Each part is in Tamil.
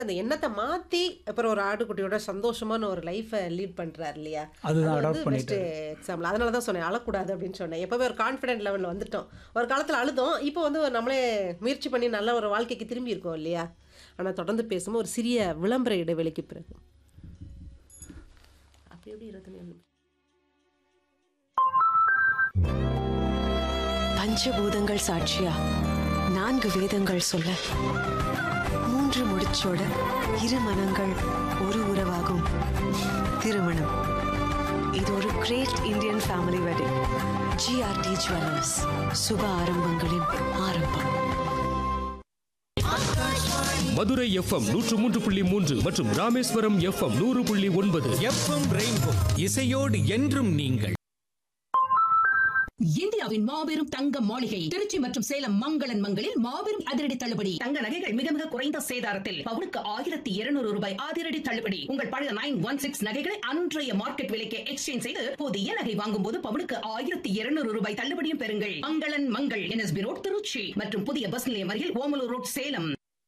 அந்த எண்ணத்தை மாத்தி அப்புறம் ஒரு ஆட்டுக்குட்டியோட சந்தோஷமான ஒரு லைஃபை லீட் பண்றாரு இல்லையா அதுதான் அது அடாப்ட் வந்து பெஸ்ட் பண்ணிட்டாரு எக்ஸாம்பிள் அதனால தான் சொன்னேன் அழக்கூடாது அப்படின்னு சொன்னேன் எப்பவே ஒரு கான்ஃபிடென்ட் லெவலில் வந்துட்டோம் ஒரு காலத்தில் அழுதோம் இப்போ வந்து ஒரு நம்மளே முயற்சி பண்ணி நல்ல ஒரு வாழ்க்கைக்கு திரும்பி இருக்கோம் இல்லையா ஆனால் தொடர்ந்து பேசும்போது ஒரு சிறிய விளம்பர இடைவெளிக்கு பிறகு அப்படி எப்படி இருபத்தி நாலு பஞ்சபூதங்கள் சாட்சியா நான்கு வேதங்கள் சொல்ல மூன்று முடிச்சோட இரு மனங்கள் ஒரு உறவாகும் திருமணம் இது ஒரு great Indian family wedding GRT jewellers சுப ஆரம்பங்களின் ஆரம்பம் மதுரை எஃப்எம் நூற்று மூன்று புள்ளி மூன்று மற்றும் ராமேஸ்வரம் எஃப்எம் நூறு புள்ளி ஒன்பது எஃப்எம் ரெயின்போ இசையோடு என்றும் நீங்கள் இந்தியாவின் மாபெரும் தங்க மாளிகை திருச்சி மற்றும் சேலம் மங்களன் மங்களில் மாபெரும் அதிரடி தள்ளுபடி தங்க நகைகள் மிக மிக குறைந்த சேதாரத்தில் பவுனுக்கு ஆயிரத்தி இருநூறு ரூபாய் அதிரடி தள்ளுபடி உங்கள் பழைய நைன் ஒன் சிக்ஸ் நகைகளை அன்றைய மார்க்கெட் விலைக்கு எக்ஸ்சேஞ்ச் செய்து புதிய நகை வாங்கும் போது பவுனுக்கு ஆயிரத்தி இருநூறு ரூபாய் தள்ளுபடியும் பெறுங்கள் மங்களன் மங்கள் என்எஸ்பி ரோட் திருச்சி மற்றும் புதிய பஸ் நிலையம் அருகில் ஓமலூர் ரோட் சேலம்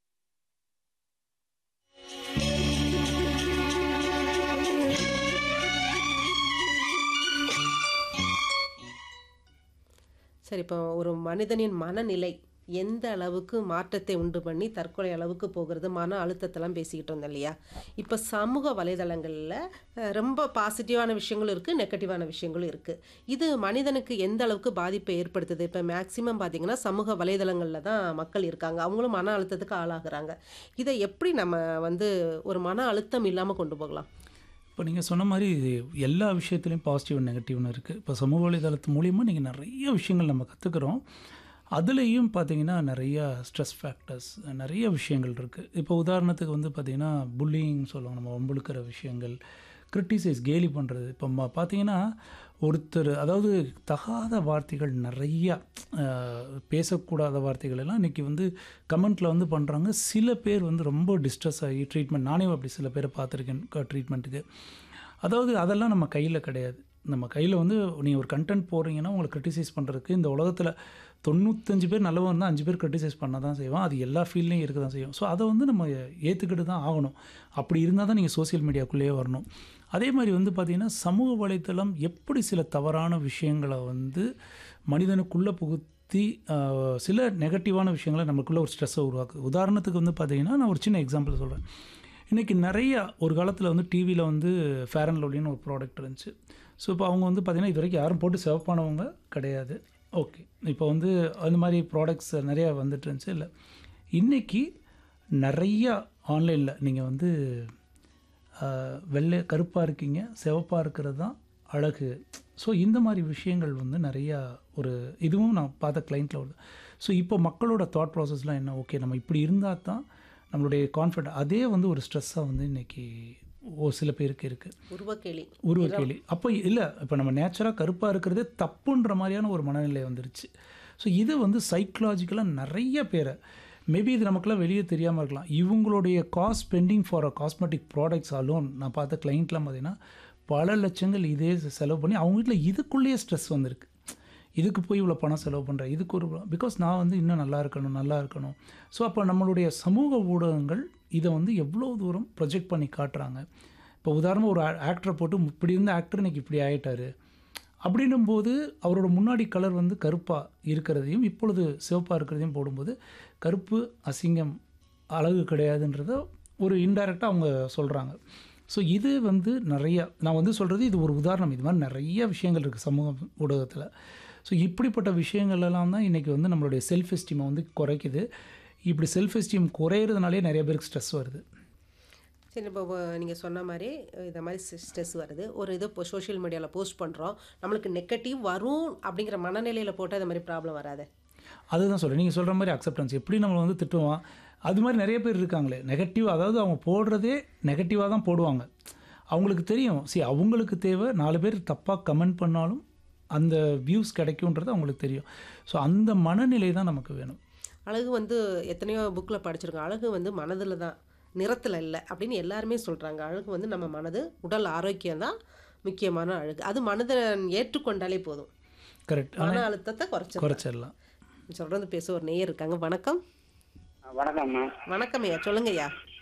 சரி இப்போ ஒரு மனிதனின் மனநிலை எந்த அளவுக்கு மாற்றத்தை உண்டு பண்ணி தற்கொலை அளவுக்கு போகிறது மன அழுத்தத்தெல்லாம் பேசிக்கிட்டு இருந்தோம் இல்லையா இப்போ சமூக வலைதளங்களில் அஹ், ரொம்ப பாசிட்டிவான விஷயங்களும் இருக்குது நெகட்டிவான விஷயங்களும் இருக்குது இது மனிதனுக்கு எந்த அளவுக்கு பாதிப்பை ஏற்படுத்துது இப்போ மேக்சிமம் பார்த்தீங்கன்னா சமூக வலைதளங்களில் தான் மக்கள் இருக்காங்க அவங்களும் மன அழுத்தத்துக்கு ஆளாகிறாங்க இதை எப்படி நம்ம வந்து ஒரு மன அழுத்தம் இல்லாமல் கொண்டு போகலாம் இப்போ நீங்கள் சொன்ன மாதிரி இது எல்லா விஷயத்துலையும் பாசிட்டிவ் நெகட்டிவ்னு இருக்குது இப்போ சமூக வலைதளத்து மூலிமா நீங்கள் நிறைய விஷயங்கள் நம்ம கற்றுக்குறோம் அதுலேயும் பார்த்தீங்கன்னா நிறைய ஸ்ட்ரெஸ் ஃபேக்டர்ஸ் நிறைய விஷயங்கள் இருக்குது இப்போ உதாரணத்துக்கு வந்து பார்த்திங்கன்னா புல்லிங் சொல்லுவாங்க நம்ம வம்புழுக்கிற விஷயங்கள் கிரிட்டிசைஸ் கேலி பண்ணுறது இப்போ ம- பார்த்தீங்கன்னா ஒருத்தர் அதாவது தகாத வார்த்தைகள் நிறையா அஹ், பேசக்கூடாத வார்த்தைகள் எல்லாம் இன்றைக்கி வந்து கமெண்ட்டில் வந்து பண்ணுறாங்க சில பேர் வந்து ரொம்ப டிஸ்ட்ரெஸ் ஆகி ட்ரீட்மெண்ட் நானே அப்படி சில பேரை பார்த்துருக்கேன் ட்ரீட்மெண்ட்டுக்கு அதாவது அதெல்லாம் நம்ம கையில் கிடையாது நம்ம கையில் வந்து நீங்கள் ஒரு கண்டென்ட் போடுறீங்கன்னா உங்களை கிரிட்டிசைஸ் பண்ணுறதுக்கு இந்த உலகத்தில் தொண்ணூத்தஞ்சு பேர் நல்லவன் இருந்தால் அஞ்சு பேர் கிரிட்டிசைஸ் பண்ண தான் செய்வோம் அது எல்லா ஃபீல்ட்லையும் இருக்க தான் செய்யும் ஸோ அதை வந்து நம்ம ஏற்றுக்கிட்டு தான் ஆகணும் அப்படி இருந்தால் தான் நீங்கள் சோஷியல் மீடியாக்குள்ளேயே வரணும் அதே மாதிரி வந்து பார்த்திங்கன்னா சமூக வலைத்தளம் எப்படி சில தவறான விஷயங்களை வந்து மனிதனுக்குள்ளே புகுத்தி ஆஹ், சில நெகட்டிவான விஷயங்களை நமக்குள்ளே ஒரு ஸ்ட்ரெஸ்ஸை உருவாக்குது உதாரணத்துக்கு வந்து பார்த்திங்கன்னா நான் ஒரு சின்ன எக்ஸாம்பிள் சொல்கிறேன் இன்றைக்கி நிறைய ஒரு காலத்தில் வந்து டிவியில் வந்து ஃபேர் அண்ட் லவ்லின்னு ஒரு ப்ராடக்ட் இருந்துச்சு ஸோ இப்போ அவங்க வந்து பார்த்திங்கன்னா இது வரைக்கும் யாரும் போட்டு சிவப்பானவங்க கிடையாது ஓகே இப்போ வந்து அந்த மாதிரி ப்ராடக்ட்ஸ் நிறையா வந்துட்டு இருந்துச்சு இல்லை இன்றைக்கி நிறையா ஆன்லைனில் நீங்கள் வந்து ஆஹ், வெள்ளை கருப்பாக இருக்கீங்க சிவப்பாக இருக்கிறது தான் அழகு ஸோ இந்த மாதிரி விஷயங்கள் வந்து நிறையா ஒரு இதுவும் நான் பார்த்த கிளைண்ட்டில் வருது ஸோ இப்போ மக்களோட தாட் ப்ராசஸ்லாம் என்ன ஓகே நம்ம இப்படி இருந்தால் தான் நம்மளுடைய கான்ஃபிடென்ட் அதே வந்து ஒரு ஸ்ட்ரெஸ்ஸாக வந்து இன்றைக்கி ஒரு சில பேருக்கு இருக்குது உருவக்கேலி உருவ கேலி அப்போ இல்லை இப்போ நம்ம நேச்சராக கருப்பாக இருக்கிறதே தப்புன்ற மாதிரியான ஒரு மனநிலை வந்துருச்சு ஸோ இது வந்து சைக்கலாஜிக்கலாக நிறைய பேரை மேபி இது நமக்குலாம் வெளியே தெரியாமல் இருக்கலாம் இவங்களுடைய cost spending for a cosmetic products alone நான் பார்த்த கிளைண்ட்லாம் பார்த்தீங்கன்னா பல லட்சங்கள் இதே செலவு பண்ணி அவங்க வீட்டில் இதுக்குள்ளேயே ஸ்ட்ரெஸ் வந்திருக்கு இதுக்கு போய் இவ்வளோ பணம் செலவு பண்ணுறேன் இதுக்கு ஒரு பிகாஸ் நான் வந்து இன்னும் நல்லா இருக்கணும் நல்லா இருக்கணும் ஸோ அப்போ நம்மளுடைய சமூக ஊடகங்கள் இதை வந்து எவ்வளோ தூரம் ப்ரொஜெக்ட் பண்ணி காட்டுறாங்க இப்போ உதாரணமாக ஒரு ஆக்டரை போட்டு இப்படி இருந்த ஆக்டர் இன்னைக்கு இப்படி ஆயிட்டாரு அப்படின்னும் போது அவரோட முன்னாடி கலர் வந்து கருப்பாக இருக்கிறதையும் இப்பொழுது சிவப்பாக இருக்கிறதையும் போடும்போது கருப்பு அசிங்கம் அழகு கிடையாதுன்றத ஒரு இன்டைரக்டாக அவங்க சொல்கிறாங்க ஸோ இது வந்து நிறைய நான் வந்து சொல்கிறது இது ஒரு உதாரணம் இது மாதிரி நிறைய விஷயங்கள் இருக்குது சமூக ஊடகத்தில் ஸோ இப்படிப்பட்ட விஷயங்கள் எல்லாம் தான் இன்றைக்கி வந்து நம்மளுடைய செல்ஃப் எஸ்டீமை வந்து குறைக்குது இப்படி செல்ஃப் எஸ்டீம் குறையிறதுனாலே நிறைய பேருக்கு ஸ்ட்ரெஸ் வருது சரி இப்போ நீங்கள் சொன்ன மாதிரி இந்த மாதிரி ஸ்ட்ரெஸ் வருது ஒரு இது இப்போ சோஷியல் மீடியாவில் போஸ்ட் பண்ணுறோம் நம்மளுக்கு நெகட்டிவ் வரும் அப்படிங்கிற மனநிலையில் போட்டால் இந்த மாதிரி ப்ராப்ளம் வராது அதுதான் சொல்கிறேன் நீங்கள் சொல்கிற மாதிரி அக்செப்டன்ஸ் எப்படி நம்மளை வந்து திட்டுவான் அது மாதிரி நிறைய பேர் இருக்காங்களே நெகட்டிவ் அதாவது அவங்க போடுறதே நெகட்டிவாக தான் போடுவாங்க அவங்களுக்கு தெரியும் சரி அவங்களுக்கு தேவை நாலு பேர் தப்பாக கமெண்ட் பண்ணாலும் அந்த வியூஸ் கிடைக்குன்றது அவங்களுக்கு தெரியும் ஸோ அந்த மனநிலை தான் நமக்கு வேணும் அழகு வந்து எத்தனையோ புக்கில் படிச்சிருக்கோம் அழகு வந்து மனதில் தான் நிறத்தில் இல்லை அப்படின்னு எல்லாருமே சொல்கிறாங்க அழகு வந்து நம்ம மனது உடல் ஆரோக்கியம் தான் முக்கியமான அழகு அது மனிதன் ஏற்றுக்கொண்டாலே போதும் கரெக்ட் மன ஆனால் அழுத்தத்தை குறைச்சி குறைச்சிடலாம் சொல்கிறது பேச ஒரு நேயர் இருக்காங்க வணக்கம் வணக்கம்மா வணக்கம் ஐயா சொல்லுங்க ஐயா